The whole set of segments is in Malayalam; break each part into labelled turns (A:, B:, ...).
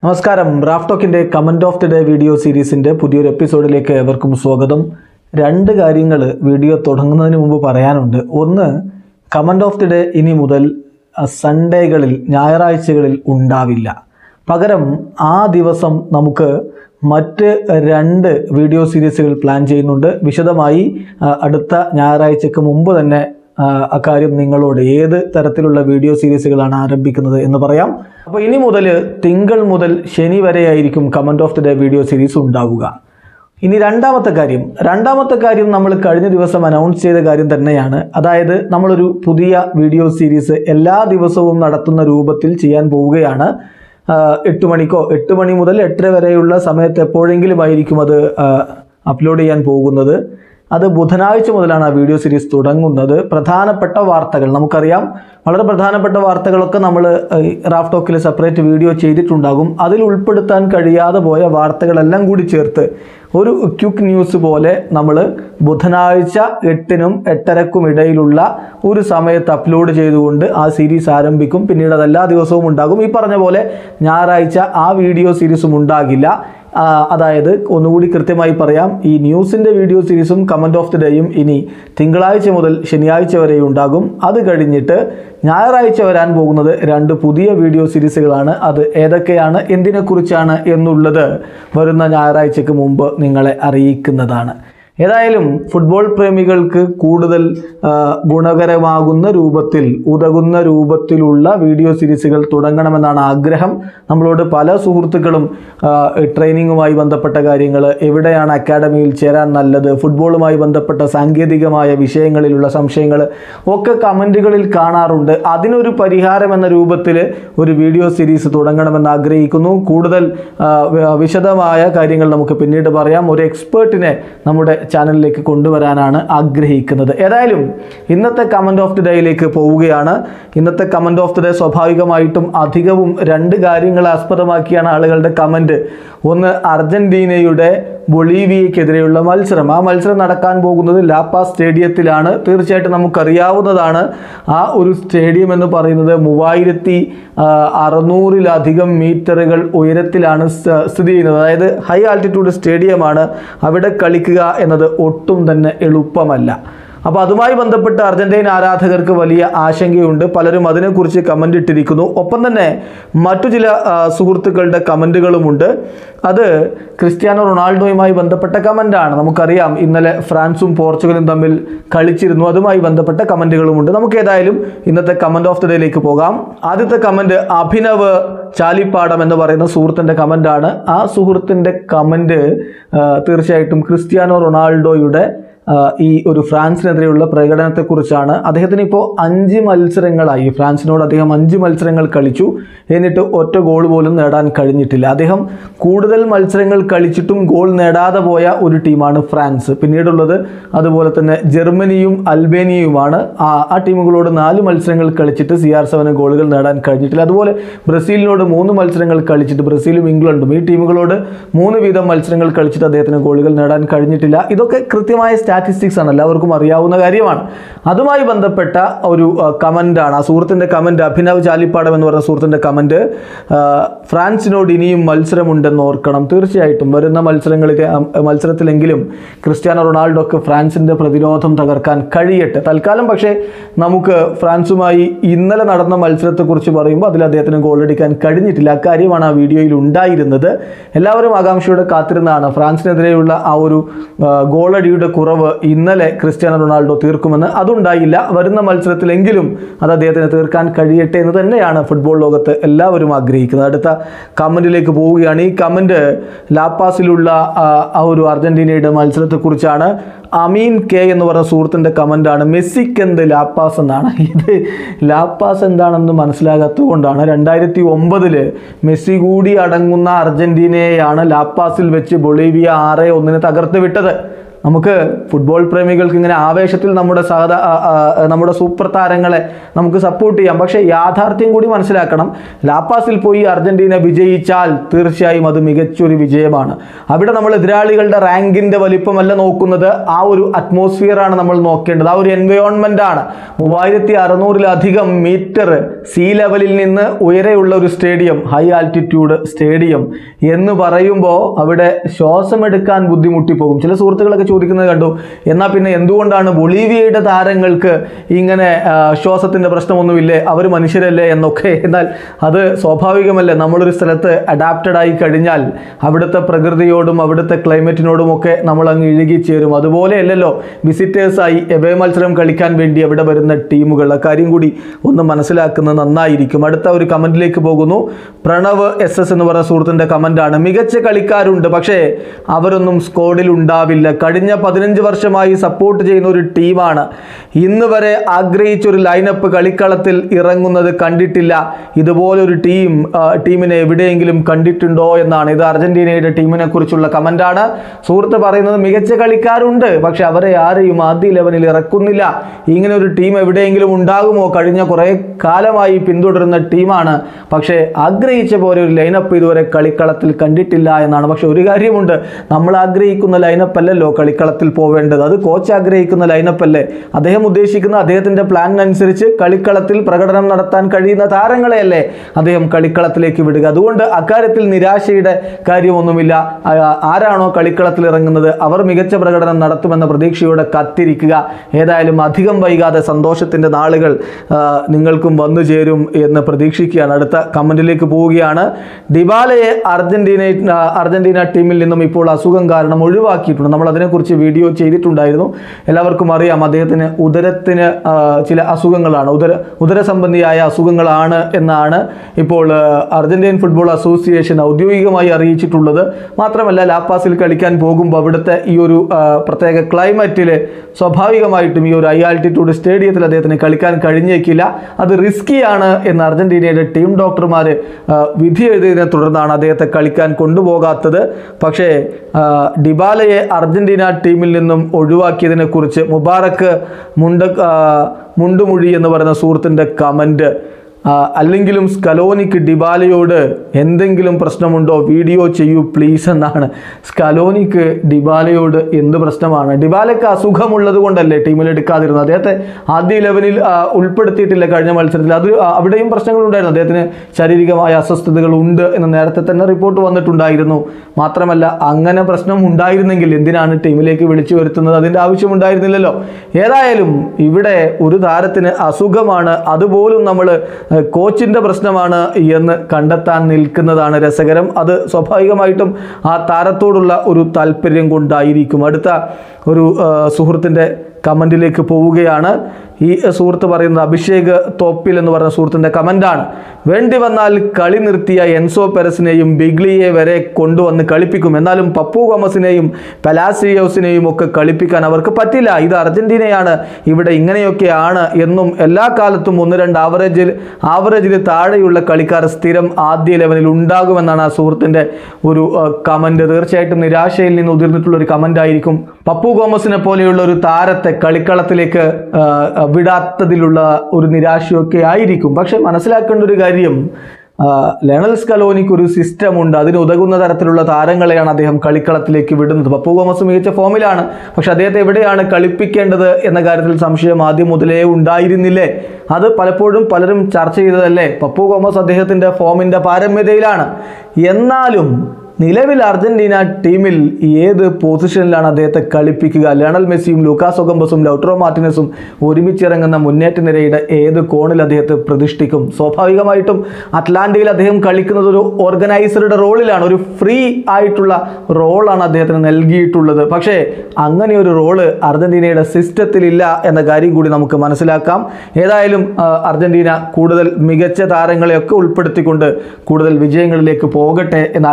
A: നമസ്കാരം റാഫ് ടോക്കിൻ്റെ comment of the day video സീരീസിൻ്റെ പുതിയൊരു എപ്പിസോഡിലേക്ക് ഏവർക്കും സ്വാഗതം രണ്ട് കാര്യങ്ങൾ വീഡിയോ തുടങ്ങുന്നതിന് മുമ്പ് പറയാനുണ്ട് ഒന്ന് കമൻറ്റ് ഓഫ് ദി ഡേ ഇനി മുതൽ അഹ്, സൺഡേകളിൽ ഞായറാഴ്ചകളിൽ ഉണ്ടാവില്ല പകരം ആ ദിവസം നമുക്ക് മറ്റ് രണ്ട് വീഡിയോ സീരീസുകൾ പ്ലാൻ ചെയ്യുന്നുണ്ട് വിശദമായി അഹ്, അടുത്ത ഞായറാഴ്ചക്ക് മുമ്പ് തന്നെ ആ, അക്കാര്യം നിങ്ങളോട് ഏത് തരത്തിലുള്ള വീഡിയോ സീരീസുകളാണ് ആരംഭിക്കുന്നത് എന്ന് പറയാം അപ്പോൾ ഇനി മുതൽ തിങ്കൾ മുതൽ ശനി വരെയായിരിക്കും comment of the day video series ഉണ്ടാവുക ഇനി രണ്ടാമത്തെ കാര്യം രണ്ടാമത്തെ കാര്യം നമ്മൾ കഴിഞ്ഞ ദിവസം അനൗൺസ് ചെയ്ത കാര്യം തന്നെയാണ് അതായത് നമ്മളൊരു പുതിയ വീഡിയോ സീരീസ് എല്ലാ ദിവസവും നടത്തുന്ന രൂപത്തിൽ ചെയ്യാൻ പോവുകയാണ് ആ, എട്ട് മണിക്കോ എട്ട് മണി മുതൽ എട്ടര വരെയുള്ള സമയത്ത് എപ്പോഴെങ്കിലും ആയിരിക്കും അത് അപ്ലോഡ് ചെയ്യാൻ പോകുന്നത് അത് ബുധനാഴ്ച മുതലാണ് ആ വീഡിയോ സീരീസ് തുടങ്ങുന്നത് പ്രധാനപ്പെട്ട വാർത്തകൾ നമുക്കറിയാം വളരെ പ്രധാനപ്പെട്ട വാർത്തകളൊക്കെ നമ്മൾ റാഫ് ടോക്കിൽ സെപ്പറേറ്റ് വീഡിയോ ചെയ്തിട്ടുണ്ടാകും അതിൽ ഉൾപ്പെടുത്താൻ കഴിയാതെ പോയ വാർത്തകളെല്ലാം കൂടി ചേർത്ത് ഒരു ക്യുക്ക് ന്യൂസ് പോലെ നമ്മൾ ബുധനാഴ്ച എട്ടിനും എട്ടരക്കും ഇടയിലുള്ള ഒരു സമയത്ത് അപ്ലോഡ് ചെയ്തുകൊണ്ട് ആ സീരീസ് ആരംഭിക്കും പിന്നീട് അത് എല്ലാ ദിവസവും ഉണ്ടാകും ഈ പറഞ്ഞ പോലെ ഞായറാഴ്ച ആ വീഡിയോ സീരീസും ഉണ്ടാകില്ല ആ, അതായത് ഒന്നുകൂടി കൃത്യമായി പറയാം ഈ ന്യൂസിൻ്റെ വീഡിയോ സീരീസും കമൻറ്റ് ഓഫ് ദി ഡേയും ഇനി തിങ്കളാഴ്ച മുതൽ ശനിയാഴ്ച വരെ ഉണ്ടാകും അത് കഴിഞ്ഞിട്ട് ഞായറാഴ്ച വരാൻ പോകുന്നത് രണ്ട് പുതിയ വീഡിയോ സീരീസുകളാണ് അത് ഏതൊക്കെയാണ് എന്തിനെക്കുറിച്ചാണ് എന്നുള്ളത് വരുന്ന ഞായറാഴ്ചക്ക് മുമ്പ് നിങ്ങളെ അറിയിക്കുന്നതാണ് ഏതായാലും ഫുട്ബോൾ പ്രേമികൾക്ക് കൂടുതൽ ആ, ഗുണകരമാകുന്ന രൂപത്തിൽ ഉതകുന്ന രൂപത്തിലുള്ള വീഡിയോ സീരീസുകൾ തുടങ്ങണമെന്നാണ് ആഗ്രഹം നമ്മളോട് പല സുഹൃത്തുക്കളും ആ, ട്രെയിനിങ്ങുമായി ബന്ധപ്പെട്ട കാര്യങ്ങൾ എവിടെയാണ് അക്കാഡമിയിൽ ചേരാൻ നല്ലത് ഫുട്ബോളുമായി ബന്ധപ്പെട്ട സാങ്കേതികമായ വിഷയങ്ങളിലുള്ള സംശയങ്ങൾ ഒക്കെ കമൻറ്റുകളിൽ കാണാറുണ്ട് അതിനൊരു പരിഹാരം എന്ന രൂപത്തിൽ ഒരു വീഡിയോ സീരീസ് തുടങ്ങണമെന്ന് ആഗ്രഹിക്കുന്നു കൂടുതൽ ആ, വ- വിശദമായ കാര്യങ്ങൾ നമുക്ക് പിന്നീട് പറയാം ഒരു എക്സ്പേർട്ടിനെ നമ്മുടെ ചാനലിലേക്ക് കൊണ്ടുവരാനാണ് ആഗ്രഹിക്കുന്നത് ഏതായാലും ഇന്നത്തെ കമൻറ്റ് ഓഫ് ദി ഡേയിലേക്ക് പോവുകയാണ് ഇന്നത്തെ കമൻറ്റ് ഓഫ് ദി ഡേ സ്വാഭാവികമായിട്ടും അധികവും രണ്ട് കാര്യങ്ങളെ ആസ്പദമാക്കിയാണ് ആളുകളുടെ കമൻറ്റ് ഒന്ന് അർജന്റീനയുടെ ബൊളീവിയക്കെതിരെയുള്ള മത്സരം ആ മത്സരം നടക്കാൻ പോകുന്നത് ലാപ്പ സ്റ്റേഡിയത്തിലാണ് തീർച്ചയായിട്ടും നമുക്കറിയാവുന്നതാണ് ആ ഒരു സ്റ്റേഡിയം എന്ന് പറയുന്നത് മൂവായിരത്തി ആ, അറുന്നൂറിലധികം മീറ്ററുകൾ ഉയരത്തിലാണ് സ്ഥ- സ്ഥിതി ചെയ്യുന്നത് അതായത് ഹൈ ആൾട്ടിറ്റ്യൂഡ് സ്റ്റേഡിയമാണ് അവിടെ കളിക്കുക എന്നത് ഒട്ടും തന്നെ എളുപ്പമല്ല അപ്പോൾ അതുമായി ബന്ധപ്പെട്ട് അർജന്റീന ആരാധകർക്ക് വലിയ ആശങ്കയുണ്ട് പലരും അതിനെക്കുറിച്ച് കമൻ്റ് ഇട്ടിരിക്കുന്നു ഒപ്പം തന്നെ മറ്റു ചില ആ, സുഹൃത്തുക്കളുടെ കമൻറ്റുകളുമുണ്ട് അത് ക്രിസ്ത്യാനോ റൊണാൾഡോയുമായി ബന്ധപ്പെട്ട കമൻ്റാണ് നമുക്കറിയാം ഇന്നലെ ഫ്രാൻസും പോർച്ചുഗലും തമ്മിൽ കളിച്ചിരുന്നു അതുമായി ബന്ധപ്പെട്ട കമൻറ്റുകളുമുണ്ട് നമുക്ക് ഏതായാലും ഇന്നത്തെ കമൻറ്റ് ഓഫ് ദി ഡേയിലേക്ക് പോകാം ആദ്യത്തെ കമൻറ്റ് അഭിനവ് ചാലിപ്പാടം എന്ന് പറയുന്ന സുഹൃത്തിൻ്റെ കമൻ്റാണ് ആ സുഹൃത്തിൻ്റെ കമൻറ്റ് തീർച്ചയായിട്ടും ക്രിസ്ത്യാനോ റൊണാൾഡോയുടെ ആ, ഈ ഒരു ഫ്രാൻസിനെതിരെയുള്ള പ്രകടനത്തെക്കുറിച്ചാണ് അദ്ദേഹത്തിന് ഇപ്പോൾ അഞ്ച് മത്സരങ്ങളായി ഫ്രാൻസിനോട് അദ്ദേഹം അഞ്ച് മത്സരങ്ങൾ കളിച്ചു എന്നിട്ട് ഒറ്റ ഗോൾ പോലും നേടാൻ കഴിഞ്ഞിട്ടില്ല അദ്ദേഹം കൂടുതൽ മത്സരങ്ങൾ കളിച്ചിട്ടും ഗോൾ നേടാതെ പോയ ഒരു ടീമാണ് ഫ്രാൻസ് പിന്നീടുള്ളത് അതുപോലെ തന്നെ ജർമ്മനിയും അൽബേനിയയുമാണ് ആ ആ ടീമുകളോട് നാല് മത്സരങ്ങൾ കളിച്ചിട്ട് സി ആർ സെവന് ഗോളുകൾ നേടാൻ കഴിഞ്ഞിട്ടില്ല അതുപോലെ ബ്രസീലിനോട് മൂന്ന് മത്സരങ്ങൾ കളിച്ചിട്ട് ബ്രസീലും ഇംഗ്ലണ്ടും ഈ ടീമുകളോട് മൂന്ന് വീതം മത്സരങ്ങൾ കളിച്ചിട്ട് അദ്ദേഹത്തിന് ഗോളുകൾ നേടാൻ കഴിഞ്ഞിട്ടില്ല ഇതൊക്കെ കൃത്യമായ സ്റ്റാറ്റിസ്റ്റിക്സ് ആണ് എല്ലാവർക്കും അറിയാവുന്ന കാര്യമാണ് അതുമായി ബന്ധപ്പെട്ട ഒരു കമൻ്റാണ് ആ സുഹൃത്തിൻ്റെ കമൻറ്റ് അഭിനവ് ചാലിപ്പാടം എന്ന് പറയുന്ന സുഹൃത്തിൻ്റെ കമൻറ്റ് ഫ്രാൻസിനോട് ഇനിയും മത്സരമുണ്ടെന്ന് ഓർക്കണം തീർച്ചയായിട്ടും വരുന്ന മത്സരങ്ങളിൽ ആ, മത്സരത്തിലെങ്കിലും ക്രിസ്ത്യാനോ റൊണാൾഡോക്ക് ഫ്രാൻസിൻ്റെ പ്രതിരോധം തകർക്കാൻ കഴിയട്ടെ തൽക്കാലം പക്ഷേ നമുക്ക് ഫ്രാൻസുമായി ഇന്നലെ നടന്ന മത്സരത്തെക്കുറിച്ച് പറയുമ്പോൾ അതിൽ അദ്ദേഹത്തിന് ഗോളടിക്കാൻ കഴിഞ്ഞിട്ടില്ല അക്കാര്യമാണ് ആ വീഡിയോയിൽ ഉണ്ടായിരുന്നത് എല്ലാവരും ആകാംക്ഷയോടെ കാത്തിരുന്നതാണ് ഫ്രാൻസിനെതിരെയുള്ള ആ ഒരു ആ, ഗോളടിയുടെ കുറവ് ഇന്നലെ ക്രിസ്ത്യാനോ റൊണാൾഡോ തീർക്കുമെന്ന് അതുണ്ടായില്ല വരുന്ന മത്സരത്തിലെങ്കിലും അത് അദ്ദേഹത്തിന് തീർക്കാൻ കഴിയട്ടെ എന്ന് തന്നെയാണ് ഫുട്ബോൾ ലോകത്ത് എല്ലാവരും ആഗ്രഹിക്കുന്നത് അടുത്ത കമൻറ്റിലേക്ക് പോവുകയാണ് ഈ കമൻറ്റ് ലാപ്പാസിലുള്ള ആ, ആ ഒരു അർജന്റീനയുടെ മത്സരത്തെക്കുറിച്ചാണ് അമീൻ കെ എന്ന് പറഞ്ഞ സുഹൃത്തിൻ്റെ കമൻ്റാണ് മെസ്സിക്ക് എന്ത് ലാപ്പാസ് എന്നാണ് ഇത് ലാപ്പാസ് എന്താണെന്ന് മനസ്സിലാകാത്തതുകൊണ്ടാണ് രണ്ടായിരത്തി ഒമ്പതില് മെസ്സി കൂടി അടങ്ങുന്ന അർജന്റീനയെയാണ് ലാപ്പാസിൽ വെച്ച് ബൊളീവിയ ആറ് ഒന്നിന് തകർത്ത് വിട്ടത് നമുക്ക് ഫുട്ബോൾ പ്രേമികൾക്ക് ഇങ്ങനെ ആവേശത്തിൽ നമ്മുടെ സഹത ആ, ആ, നമ്മുടെ സൂപ്പർ താരങ്ങളെ നമുക്ക് സപ്പോർട്ട് ചെയ്യാം പക്ഷേ യാഥാർത്ഥ്യം കൂടി മനസ്സിലാക്കണം ലാപ്പാസിൽ പോയി അർജന്റീന വിജയിച്ചാൽ തീർച്ചയായും അത് മികച്ചൊരു വിജയമാണ് അവിടെ നമ്മൾ എതിരാളികളുടെ റാങ്കിന്റെ വലിപ്പമല്ല നോക്കുന്നത് ആ ഒരു അറ്റ്മോസ്ഫിയർ ആണ് നമ്മൾ നോക്കേണ്ടത് ആ ഒരു എൻവയോൺമെന്റ് ആണ് മൂവായിരത്തി അറുന്നൂറിലധികം മീറ്റർ സീ ലെവലിൽ നിന്ന് ഉയരെയുള്ള ഒരു സ്റ്റേഡിയം ഹൈ ആൾട്ടിറ്റ്യൂഡ് സ്റ്റേഡിയം എന്ന് പറയുമ്പോൾ അവിടെ ശ്വാസമെടുക്കാൻ ബുദ്ധിമുട്ടി പോകും ചില സുഹൃത്തുക്കളൊക്കെ ചോദിക്കുന്നത് കണ്ടു എന്നാൽ പിന്നെ എന്തുകൊണ്ടാണ് ബൊളീവിയയുടെ താരങ്ങൾക്ക് ഇങ്ങനെ ആ, ശ്വാസത്തിന്റെ പ്രശ്നമൊന്നുമില്ലേ അവർ മനുഷ്യരല്ലേ എന്നൊക്കെ എന്നാൽ അത് സ്വാഭാവികമല്ലേ നമ്മളൊരു സ്ഥലത്ത് അഡാപ്റ്റഡ് ആയി കഴിഞ്ഞാൽ അവിടുത്തെ പ്രകൃതിയോടും അവിടുത്തെ ക്ലൈമറ്റിനോടും ഒക്കെ നമ്മൾ അങ്ങ് ഇഴുകിച്ചേരും അതുപോലെയല്ലല്ലോ വിസിറ്റേഴ്സായി എവേ മത്സരം കളിക്കാൻ വേണ്ടി അവിടെ വരുന്ന ടീമുകൾ ആ കാര്യം കൂടി ഒന്ന് മനസ്സിലാക്കുന്നത് നന്നായിരിക്കും അടുത്ത ഒരു കമന്റിലേക്ക് പോകുന്നു പ്രണവ് എസ് എസ് എന്ന് പറഞ്ഞ സുഹൃത്തിൻ്റെ കമൻ്റാണ് മികച്ച കളിക്കാരുണ്ട് പക്ഷേ അവരൊന്നും സ്കോഡിൽ ഉണ്ടാവില്ല കഴിഞ്ഞ പതിനഞ്ച് വർഷമായി സപ്പോർട്ട് ചെയ്യുന്ന ഒരു ടീമാണ് ഇന്ന് വരെ ആഗ്രഹിച്ച ഒരു ലൈനപ്പ് കളിക്കളത്തിൽ ഇറങ്ങുന്നത് കണ്ടിട്ടില്ല ഇതുപോലൊരു ടീം ആ, ടീമിനെ എവിടെയെങ്കിലും കണ്ടിട്ടുണ്ടോ എന്നാണ് ഇത് അർജന്റീനയുടെ ടീമിനെ കുറിച്ചുള്ള കമൻ്റാണ് സുഹൃത്ത് പറയുന്നത് മികച്ച കളിക്കാരുണ്ട് പക്ഷെ അവരെ ആരെയും ആദ്യ ലെവനിൽ ഇറക്കുന്നില്ല ഇങ്ങനെ ഒരു ടീം എവിടെയെങ്കിലും ഉണ്ടാകുമോ കഴിഞ്ഞ കുറേ കാലമായി പിന്തുടരുന്ന ടീമാണ് പക്ഷേ ആഗ്രഹിച്ച പോലെ ഒരു ലൈനപ്പ് ഇതുവരെ കളിക്കളത്തിൽ കണ്ടിട്ടില്ല എന്നാണ് പക്ഷെ ഒരു കാര്യമുണ്ട് നമ്മൾ ആഗ്രഹിക്കുന്ന ലൈനപ്പ് അല്ലല്ലോ കളിക്കളത്തിൽ പോവേണ്ടത് അത് കോച്ച് ആഗ്രഹിക്കുന്ന ലൈനപ്പ് അല്ലേ അദ്ദേഹം ഉദ്ദേശിക്കുന്ന അദ്ദേഹത്തിന്റെ പ്ലാനിനനുസരിച്ച് കളിക്കളത്തിൽ പ്രകടനം നടത്താൻ കഴിയുന്ന താരങ്ങളെയല്ലേ അദ്ദേഹം കളിക്കളത്തിലേക്ക് വിടുക അതുകൊണ്ട് അക്കാര്യത്തിൽ നിരാശയുടെ കാര്യമൊന്നുമില്ല ആ- ആരാണോ കളിക്കളത്തിൽ ഇറങ്ങുന്നത് അവർ മികച്ച പ്രകടനം നടത്തുമെന്ന പ്രതീക്ഷയോടെ കാത്തിരിക്കുക ഏതായാലും അധികം വൈകാതെ സന്തോഷത്തിന്റെ നാളുകൾ ആ, നിങ്ങൾക്കും വന്നു ചേരും എന്ന് പ്രതീക്ഷിക്കുകയാണ് അടുത്ത കമന്റിലേക്ക് പോവുകയാണ് ഡിബാലയെ അർജന്റീന ആ, അർജന്റീന ടീമിൽ നിന്നും ഇപ്പോൾ അസുഖം കാരണം ഒഴിവാക്കിയിട്ടുണ്ട് നമ്മൾ അതിനെക്കുറിച്ച് വീഡിയോ ചെയ്തിട്ടുണ്ടായിരുന്നു എല്ലാവർക്കും അറിയാം അദ്ദേഹത്തിന് ഉദരത്തിന് ആ, ചില അസുഖങ്ങളാണ് ഉദര ഉദര സംബന്ധിയായ അസുഖങ്ങളാണ് എന്നാണ് ഇപ്പോൾ ആ, അർജന്റീൻ ഫുട്ബോൾ അസോസിയേഷൻ ഔദ്യോഗികമായി അറിയിച്ചിട്ടുള്ളത് മാത്രമല്ല ലാപ്പാസിൽ കളിക്കാൻ പോകുമ്പോൾ അവിടുത്തെ ഈ ഒരു ആ, പ്രത്യേക ക്ലൈമറ്റിൽ സ്വാഭാവികമായിട്ടും ഈ ഒരു ഹൈ ആൾട്ടിറ്റ്യൂഡ് സ്റ്റേഡിയത്തിൽ അദ്ദേഹത്തിന് കളിക്കാൻ കഴിഞ്ഞേക്കില്ല അത് റിസ്കിയാണ് എന്ന് അർജന്റീനയുടെ ടീം ഡോക്ടർമാർ വിധി എഴുതിയതിനെ തുടർന്നാണ് അദ്ദേഹത്തെ കളിക്കാൻ കൊണ്ടുപോകാത്തത് പക്ഷേ ആ, ഡിബാലയെ അർജന്റീന ടീമിൽ നിന്നും ഒഴിവാക്കിയതിനെ കുറിച്ച് മുബാറക്ക് മുണ്ട ആ, മുണ്ടുമുഴി എന്ന് പറയുന്ന സുഹൃത്തിൻ്റെ കമൻറ്റ് ആ, അല്ലെങ്കിലും സ്കലോനിക്ക് ഡിബാലയോട് എന്തെങ്കിലും പ്രശ്നമുണ്ടോ വീഡിയോ ചെയ്യൂ പ്ലീസ് എന്നാണ് സ്കലോനിക്ക് ഡിബാലയോട് എന്ത് പ്രശ്നമാണ് ഡിബാലയ്ക്ക് അസുഖമുള്ളത് കൊണ്ടല്ലേ ടീമിൽ എടുക്കാതിരുന്നത് അദ്ദേഹത്തെ ആദ്യ ലെവലിൽ ആ, ഉൾപ്പെടുത്തിയിട്ടില്ല കഴിഞ്ഞ മത്സരത്തിൽ അത് ആ, അവിടെയും പ്രശ്നങ്ങളുണ്ടായിരുന്നു അദ്ദേഹത്തിന് ശാരീരികമായ അസ്വസ്ഥതകൾ ഉണ്ട് എന്ന് നേരത്തെ തന്നെ റിപ്പോർട്ട് വന്നിട്ടുണ്ടായിരുന്നു മാത്രമല്ല അങ്ങനെ പ്രശ്നം ഉണ്ടായിരുന്നെങ്കിൽ എന്തിനാണ് ടീമിലേക്ക് വിളിച്ചു വരുത്തുന്നത് അതിൻ്റെ ആവശ്യമുണ്ടായിരുന്നില്ലല്ലോ ഏതായാലും ഇവിടെ ഒരു താരത്തിന് അസുഖമാണ് അതുപോലും നമ്മൾ കോച്ചിൻ്റെ പ്രശ്നമാണ് എന്ന് കണ്ടെത്താൻ നിൽക്കുന്നതാണ് രസകരം അത് സ്വാഭാവികമായിട്ടും ആ താരത്തോടുള്ള ഒരു താല്പര്യം കൊണ്ടായിരിക്കും അടുത്ത ഒരു ആ, സുഹൃത്തിൻ്റെ കമൻറ്റിലേക്ക് പോവുകയാണ് ഈ സുഹൃത്ത് പറയുന്നത് അഭിഷേക് തോപ്പിൽ എന്ന് പറഞ്ഞ സുഹൃത്തിൻ്റെ കമൻ്റാണ് വേണ്ടി വന്നാൽ കളി നിർത്തിയ എൻസോ പെരസിനെയും ബിഗ്ലിയെ വരെ കൊണ്ടുവന്ന് കളിപ്പിക്കും എന്നാലും പപ്പു ഗോമസിനെയും പെലാസിയോസിനെയും ഒക്കെ കളിപ്പിക്കാൻ അവർക്ക് പറ്റില്ല ഇത് അർജന്റീനയാണ് ഇവിടെ ഇങ്ങനെയൊക്കെയാണ് എന്നും എല്ലാ കാലത്തും ഒന്ന് രണ്ട് ആവറേജിൽ ആവറേജിൽ താഴെയുള്ള കളിക്കാർ സ്ഥിരം ആദ്യ ലെവലിൽ ഉണ്ടാകുമെന്നാണ് ആ സുഹൃത്തിൻ്റെ ഒരു കമൻറ്റ് തീർച്ചയായിട്ടും നിരാശയിൽ നിന്ന് ഉതിർന്നിട്ടുള്ള ഒരു കമൻ്റ് ആയിരിക്കും പപ്പു ഗോമസിനെ പോലെയുള്ള ഒരു താരത്തെ കളിക്കളത്തിലേക്ക് ആ, വിടാത്തതിലുള്ള ഒരു നിരാശയൊക്കെ ആയിരിക്കും പക്ഷെ മനസ്സിലാക്കേണ്ട ഒരു കാര്യം ആ, ലയണൽ സ്കലോനിക്ക് ഒരു സിസ്റ്റം ഉണ്ട് അതിന് ഉതകുന്ന തരത്തിലുള്ള താരങ്ങളെയാണ് അദ്ദേഹം കളിക്കളത്തിലേക്ക് വിടുന്നത് പപ്പു ഗോമസ് മികച്ച ഫോമിലാണ് പക്ഷെ അദ്ദേഹത്തെ എവിടെയാണ് കളിപ്പിക്കേണ്ടത് എന്ന കാര്യത്തിൽ സംശയം ആദ്യം മുതലേ ഉണ്ടായിരുന്നില്ലേ അത് പലപ്പോഴും പലരും ചർച്ച ചെയ്തതല്ലേ പപ്പു ഗോമസ് അദ്ദേഹത്തിൻ്റെ ഫോമിൻ്റെ പാരമ്യതയിലാണ് എന്നാലും നിലവിൽ അർജന്റീന ടീമിൽ ഏത് പൊസിഷനിലാണ് അദ്ദേഹത്തെ കളിപ്പിക്കുക ലയണൽ മെസ്സിയും ലൂക്കാസ് ഒഗംബസും ലൗട്രോ മാർട്ടിനസും ഒരുമിച്ചിറങ്ങുന്ന മുന്നേറ്റ നിരയുടെ ഏത് കോണിൽ അദ്ദേഹത്തെ പ്രതിഷ്ഠിക്കും സ്വാഭാവികമായിട്ടും അറ്റ്ലാന്റയിൽ അദ്ദേഹം കളിക്കുന്നത് ഒരു ഓർഗനൈസറുടെ റോളിലാണ് ഒരു ഫ്രീ ആയിട്ടുള്ള റോളാണ് അദ്ദേഹത്തിന് നൽകിയിട്ടുള്ളത് പക്ഷേ അങ്ങനെ ഒരു റോള് അർജന്റീനയുടെ സിസ്റ്റത്തിലില്ല എന്ന കാര്യം കൂടി നമുക്ക് മനസ്സിലാക്കാം ഏതായാലും ആ, അർജന്റീന കൂടുതൽ മികച്ച താരങ്ങളെയൊക്കെ ഉൾപ്പെടുത്തിക്കൊണ്ട് കൂടുതൽ വിജയങ്ങളിലേക്ക് പോകട്ടെ എന്ന് ആഗ്രഹിക്കുക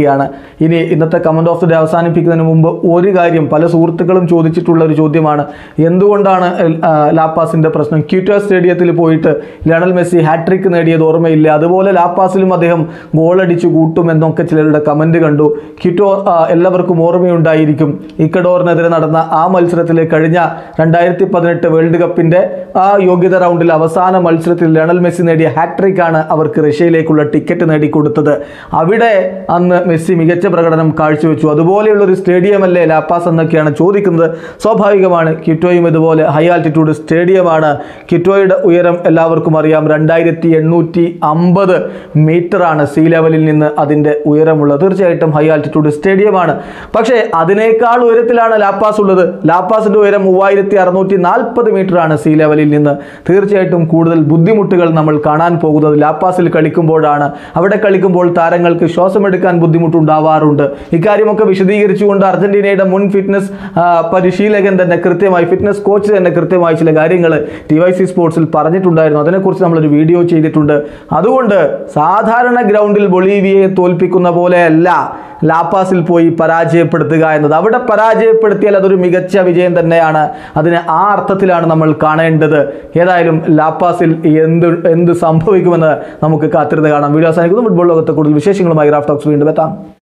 A: അവസാനിക്കുകയാണ് ഇനി ഇന്നത്തെ കമന്റ് ഓഫ് ദി ഡേ അവസാനിപ്പിക്കുന്നതിന് മുമ്പ് ഒരു കാര്യം പല സുഹൃത്തുക്കളും ചോദിച്ചിട്ടുള്ള ഒരു ചോദ്യമാണ് എന്തുകൊണ്ടാണ് ആ, ലാപ്പാസിന്റെ പ്രശ്നം ക്യൂറ്റോ സ്റ്റേഡിയത്തിൽ പോയിട്ട് ലയണൽ മെസ്സി ഹാട്രിക് നേടിയത് ഓർമ്മയില്ല അതുപോലെ ലാപ്പാസിലും അദ്ദേഹം ഗോളടിച്ചു കൂട്ടും എന്നൊക്കെ ചിലരുടെ കമന്റ് കണ്ടു ക്യൂറ്റോ ആ, എല്ലാവർക്കും ഓർമ്മയുണ്ടായിരിക്കും ഇക്കഡോറിനെതിരെ നടന്ന ആ മത്സരത്തിൽ കഴിഞ്ഞ രണ്ടായിരത്തി പതിനെട്ട് വേൾഡ് കപ്പിന്റെ ആ യോഗ്യത റൗണ്ടിൽ അവസാന മത്സരത്തിൽ ലയണൽ മെസ്സി നേടിയ ഹാട്രിക് ആണ് അവർക്ക് റഷ്യയിലേക്കുള്ള ടിക്കറ്റ് നേടിക്കൊടുത്തത് അവിടെ അന്ന് മെസ്സി മികച്ച പ്രകടനം കാഴ്ചവെച്ചു അതുപോലെയുള്ള ഒരു സ്റ്റേഡിയമല്ലേ ലാപ്പാസ് എന്നൊക്കെയാണ് ചോദിക്കുന്നത് സ്വാഭാവികമാണ് കിറ്റോയും ഇതുപോലെ ഹൈ ആൾട്ടിറ്റ്യൂഡ് സ്റ്റേഡിയമാണ് കിറ്റോയുടെ ഉയരം എല്ലാവർക്കും അറിയാം രണ്ടായിരത്തി എണ്ണൂറ്റി അമ്പത് മീറ്ററാണ് സീ ലെവലിൽ നിന്ന് അതിൻ്റെ ഉയരമുള്ളത് തീർച്ചയായിട്ടും ഹൈ ആൾട്ടിറ്റ്യൂഡ് സ്റ്റേഡിയമാണ് പക്ഷേ അതിനേക്കാൾ ഉയരത്തിലാണ് ലാപ്പാസ് ഉള്ളത് ലാപ്പാസിന്റെ ഉയരം മൂവായിരത്തി അറുന്നൂറ്റി നാൽപ്പത് മീറ്ററാണ് സീ ലെവലിൽ നിന്ന് തീർച്ചയായിട്ടും കൂടുതൽ ബുദ്ധിമുട്ടുകൾ നമ്മൾ കാണാൻ പോകുന്നത് ലാപ്പാസിൽ കളിക്കുമ്പോഴാണ് അവിടെ കളിക്കുമ്പോൾ താരങ്ങൾക്ക് ശ്വാസമെടുക്കാൻ ബുദ്ധിമുട്ടുണ്ടാവാറുണ്ട് ഇക്കാര്യമൊക്കെ വിശദീകരിച്ചുകൊണ്ട് അർജന്റീനയുടെ മുൻ ഫിറ്റ്നസ് ആ, പരിശീലകൻ തന്നെ കൃത്യമായി ഫിറ്റ്നസ് കോച്ച് തന്നെ കൃത്യമായി ചില കാര്യങ്ങൾ ടി വൈ സി സ്പോർട്സിൽ പറഞ്ഞിട്ടുണ്ടായിരുന്നു അതിനെക്കുറിച്ച് നമ്മളൊരു വീഡിയോ ചെയ്തിട്ടുണ്ട് അതുകൊണ്ട് സാധാരണ ഗ്രൗണ്ടിൽ ബൊളീവിയയെ തോൽപ്പിക്കുന്ന പോലെയല്ല ലാപ്പാസിൽ പോയി പരാജയപ്പെടുത്തുക എന്നത് അവിടെ പരാജയപ്പെടുത്തിയാൽ അതൊരു മികച്ച വിജയം തന്നെയാണ് അതിന് ആ അർത്ഥത്തിലാണ് നമ്മൾ കാണേണ്ടത് ഏതായാലും ലാപ്പാസിൽ എന്ത് എന്ത് സംഭവിക്കുമെന്ന് നമുക്ക് കാത്തിരുന്ന് കാണാം വീഡിയോ അവസാനിക്കുന്നു ഫുട്ബോൾ ലോകത്തെ കൂടുതൽ വിശേഷങ്ങളുമായി റാഫ് ടോക്സ് വീണ്ടും എത്താം